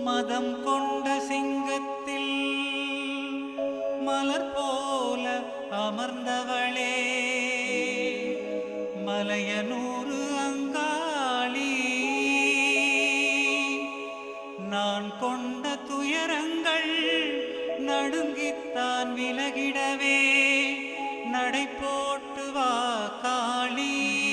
மதம் கொண்ட சிங்கத்தில் மலர் போல அமர்ந்தவளே மலையனூறு அங்காளி நான் கொண்ட துயரங்கள் நடுங்கித்தான் விலகிடவே நடை போட்டு வா காளி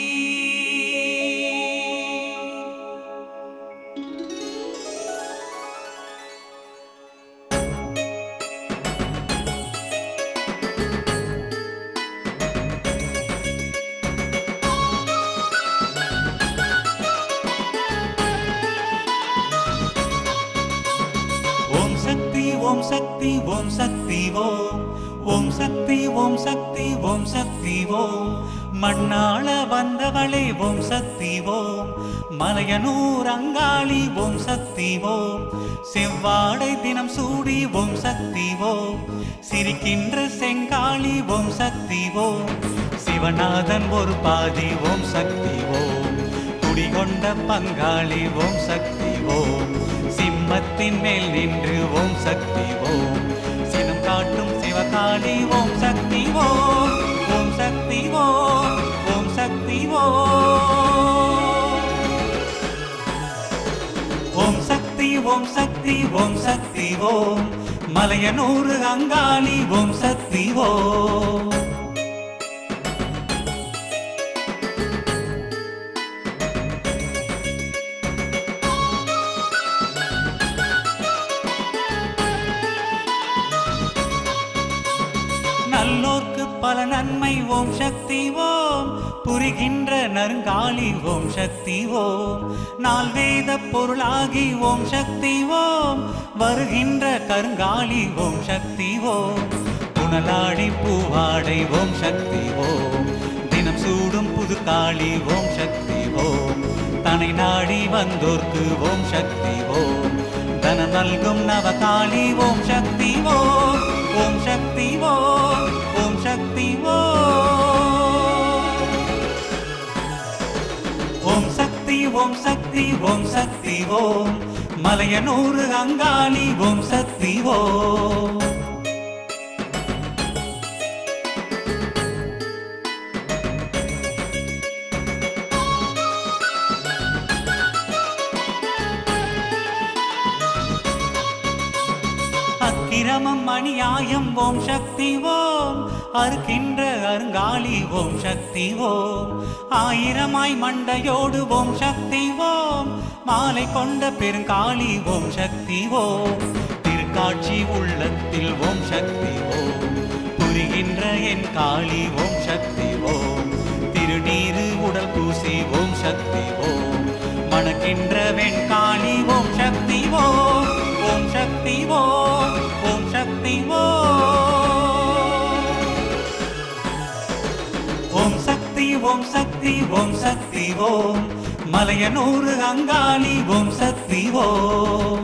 ஓம் சக்தி ஓம் சக்தி ஓம் சக்தி ஓம் ஓம் சக்தி ஓம் சக்தி ஓம் சக்தி ஓம் மண்ணாள வந்தவளே ஓம் சக்தி ஓம் மலையனூர் அங்காளி ஓம் சக்தி ஓம் செவ்வாடை தினம் சூடி ஓம் சக்தி ஓம் சிரிக்கின்ற செங்காளி ஓம் சக்தி ஓம் சிவநாதன் ஒரு பாதி ஓம் சக்தி ஓம் குடிகொண்ட பங்காளி ஓம் சக்தி ஓம் சிம்மத்தின் மேல் நின்று ஓம் சக்தி ஓம் சினம் காட்டும் சிவகாளி ஓம் சக்தி ஓம் ஓம் சக்தி ஓம் ஓம் சக்தி ஓம் ஓம் சக்தி ஓம் சக்தி ஓம் சக்தி ஓம் மலையனூறு அங்காளி ஓம் சக்தி ஓம் நல்லோர்க்கு பல நன்மை ஓம் சக்தி ஓம் புரிகின்ற நறுங்காளி ஓம் சக்தி ஓம் நால் வேத பொருளாகி ஓம் சக்தி ஓம் வருகின்ற கருங்காளி ஓம் சக்தி ஓம் புனலாடி பூவாடை ஓம் சக்தி ஓம் தினம் சூடும் புது காளி ஓம் சக்தி ஓம் தனை நாடி வந்தோர்க்கு ஓம் சக்தி ஓம் தன நல்கும் நவகாளி ஓம் சக்தி ஓம் ஓம் சக்தி ஓம் ஓம் சக்தி ஓம் ஓம் சக்தி ஓம் சக்தி ஓம் சக்தி ஓம் மலையனூறு அங்காளி ஓம் சக்தி ஓம் அக்கிரமம் அநியாயம் ஓம் சக்தி ஓம் அறுக்கின்ற அருங்காளி ஓம் சக்தி ஓம் ஆயிரமாய் மண்டையோடு ஓம் சக்தி ஓம் மாலை கொண்ட பெருங்காளி ஓம் சக்தி ஓம் திருக்காட்சி உள்ளத்தில் ஓம் சக்தி ஓம் புரிகின்ற என் காளி ஓம் சக்தி ஓம் திருநீரு உடல் பூசி ஓம் சக்தி ஓம் மணக்கின்ற வெண்காளி ஓம் சக்தி ஓம் ஓம் சக்தி ஓம் ஓம் சக்தி ஓம் ஓம் சக்தி ஓம் சக்தி ஓம் சக்தி ஓம் மலையனூறு அங்காளி ஓம் சக்தி ஓம்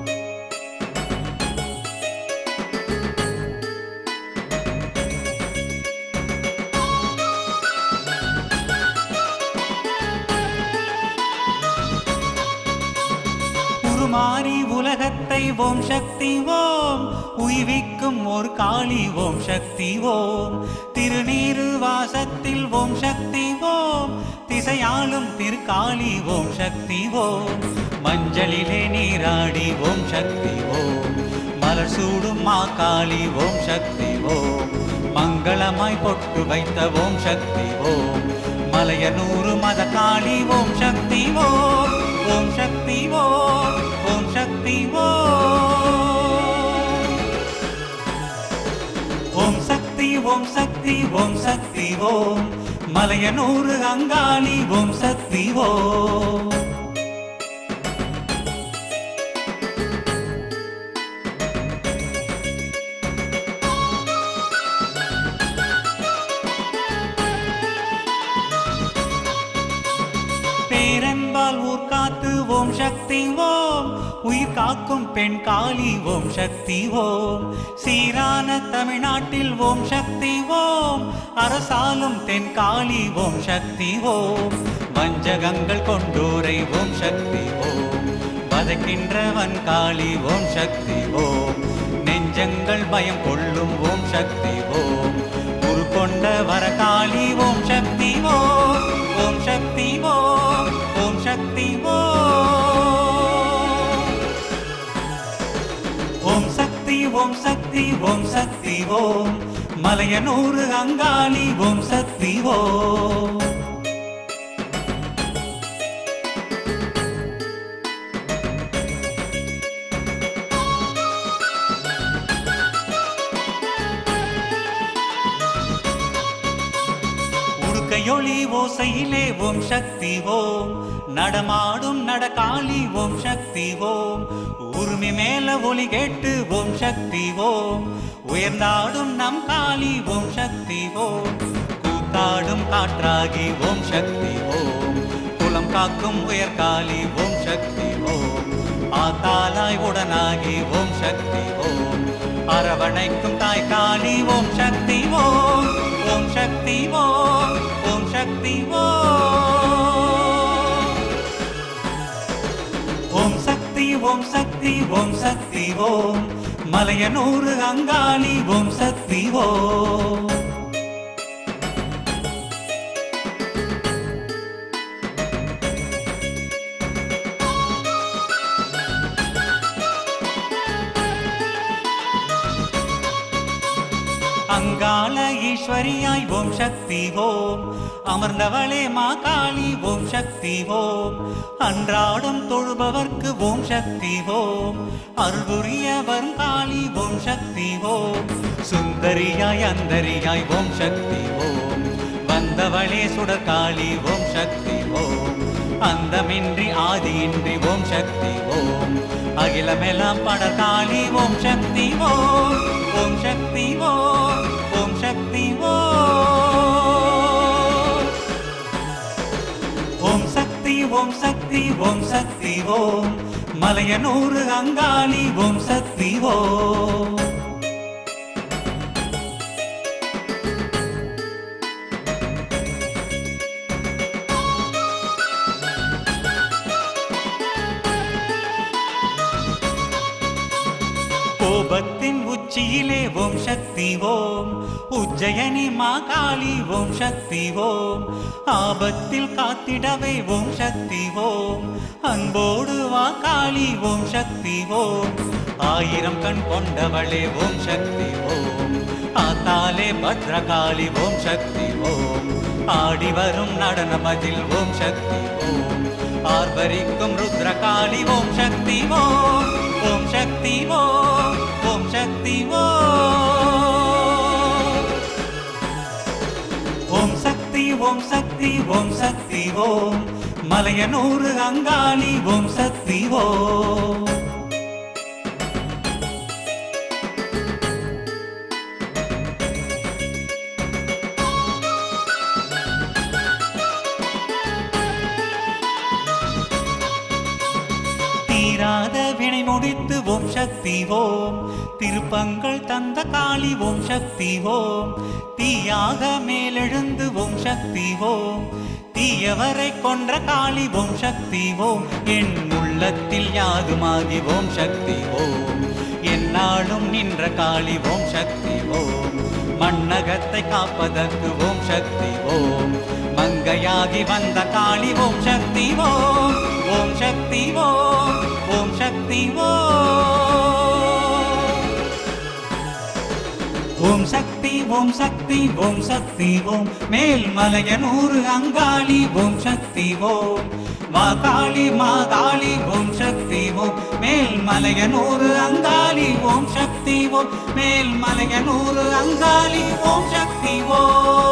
உருமாறி உலகத்தை ஓம் சக்தி ஓம் உய்விக்கும் ஒரு காளி ஓம் சக்தி ஓம் திருநீரு வாசத்தில் ஓம் சக்தி ஓம் திசையாளும் திருக்காளி ஓம் சக்தி ஓம் மஞ்சளிலே நீராடி ஓம் சக்தி ஓம் மலர் சூடும் மாக்காளி ஓம் சக்தி ஓம் மங்களமாய் பொட்டு வைத்த ஓம் சக்தி ஓம் மலையனூறு மத காளி ஓம் சக்தி ஓம் ஓம் சக்தி ஓம் ஓம் சக்தி ஓம் ஓம் சக்தி ஓம் சக்தி ஓம் சக்தி ஓம் மலையனூறு அங்காளி ஓம் சக்தி ஓம் பேரன்பால் ஊர் காத்து ஓம் சக்தி ஓம் உயிர் காக்கும் பெண் காளி ஓம் சக்தி ஓம் சீரான தமிழ்நாட்டில் ஓம் சக்தி ஓம் அரசாலும் தென் காளி ஓம் சக்தி ஓம் வஞ்சகங்கள் கொண்டோரை ஓம் சக்தி ஓம் வதைக்கின்றவன் காளி ஓம் சக்தி ஓம் நெஞ்சங்கள் பயம் கொள்ளும் ஓம் சக்தி ஓம் உரு கொண்ட வரகாளி ஓம் சக்தி ஓம் ஓம் சக்தி ஓம் ஓம் சக்தி ஓம் ஓம் சக்தி ஓம் சக்தி ஓம் சக்தி ஓம் மலையனூறு அங்காளி ஓம் சக்தி ஓம் உடுக்கையொளி ஓசையிலே ஓம் சக்தி ஓம் நடமாடும் நடகாளி ஓம் சக்தி ஓம் உரிமை மேல ஒலி கேட்டு ஓம் சக்தி ஓம் உயர்ந்தாடும் நம் காளி ஓம் சக்தி ஓம் கூத்தாடும் காற்றாகி ஓம் சக்தி ஓம் குலம் காக்கும் உயர்காளி ஓம் சக்தி ஓம் ஆத்தாலாய் உடனாகி ஓம் சக்தி ஓம் அரவணைக்கும் தாய் காளி ஓம் சக்தி ஓம் ஓம் சக்தி ஓம் ஓம் சக்தி ஓம் ஓம் சக்தி ஓம் சக்தி ஓம் சக்தி ஓம் மலையனூறு அங்காளி ஓம் சக்தி ஓம் அங்காள ஈஸ்வரியாய் ஓம் சக்தி ஓம் அமர்ந்தவளே மா காளி ஓம் சக்தி ஓம் அன்றாடம் தொழுபவர்க்கு ஓம் சக்தி ஓம் அருள்புரிய வரும் காளி ஓம் சக்தி ஓம் சுந்தரியாய் அந்தரியாய் ஓம் சக்தி ஓம் வந்தவளே சுடர்காளி ஓம் சக்தி ஓம் அந்தமின்றி ஆதியின்றி ஓம் சக்தி ஓம் அகிலமெல்லாம் படர்காளி ஓம் சக்தி ஓம் ஓம் சக்தி ஓம் ஓம் சக்தி ஓம் ஓம் சக்தி ஓம் சக்தி ஓம் சக்தி ஓம் மலையனூறு அங்காளி ஓம் சக்தி ஓம் கோபத்தின் உச்சியிலே ஓம் சக்தி ஓம் உஜ்ஜயனி மாகாளி ஓம் சக்தி ஓம் ஆபத்தில் காத்திடவே ஓம் சக்தி ஓம் அன்போடு வாக்காளி ஓம் சக்தி ஓம் ஆயிரம் கண் கொண்டவளே ஓம் சக்தி ஓம் ஆத்தாலே பத்ரகாளி ஓம் சக்தி ஓம் ஆடி வரும் நடனமதில் ஓம் சக்தி ஓம் ஆர்ப்பரிக்கும் ருத்ரகாளி ஓம் சக்தி ஓம் ஓம் சக்தி ஓம் ஓம் சக்தி ஓம் ஓம் சக்தி ஓம் சக்தி ஓம் சக்தி ஓம் மலையனூறு அங்காளி ஓம் சக்தி ஓம் தீராத வினை முடித்து ஓம் சக்தி ஓம் திருப்பங்கள் தந்த காளி ஓம் சக்தி ஓம் தீயாக மேலெழுந்து ஓம் சக்தி ஓம் தீயவரை கொன்ற காளி ஓம் சக்தி ஓம் என் உள்ளத்தில் யாதுமாகி ஓம் சக்தி ஓம் என்னாலும் நின்ற காளி ஓம் சக்தி ஓம் மண்ணகத்தை காப்பதற்கு ஓம் சக்தி ஓம் மங்கையாகி வந்த காளி ஓம் சக்தி ஓம் ஓம் சக்தி ஓம் ஓம் சக்தி ஓம் ஓம் சக்தி ஓம் சக்தி ஓம் சக்தி ஓம் மேல்மலையனூறு அங்காளி ஓம் சக்தி ஓம் மாகாளி மாகாளி ஓம் சக்தி ஓம் மேல்மலையனூறு அங்காளி ஓம் சக்தி ஓம் மேல்மலையனூறு அங்காளி ஓம் சக்தி ஓம்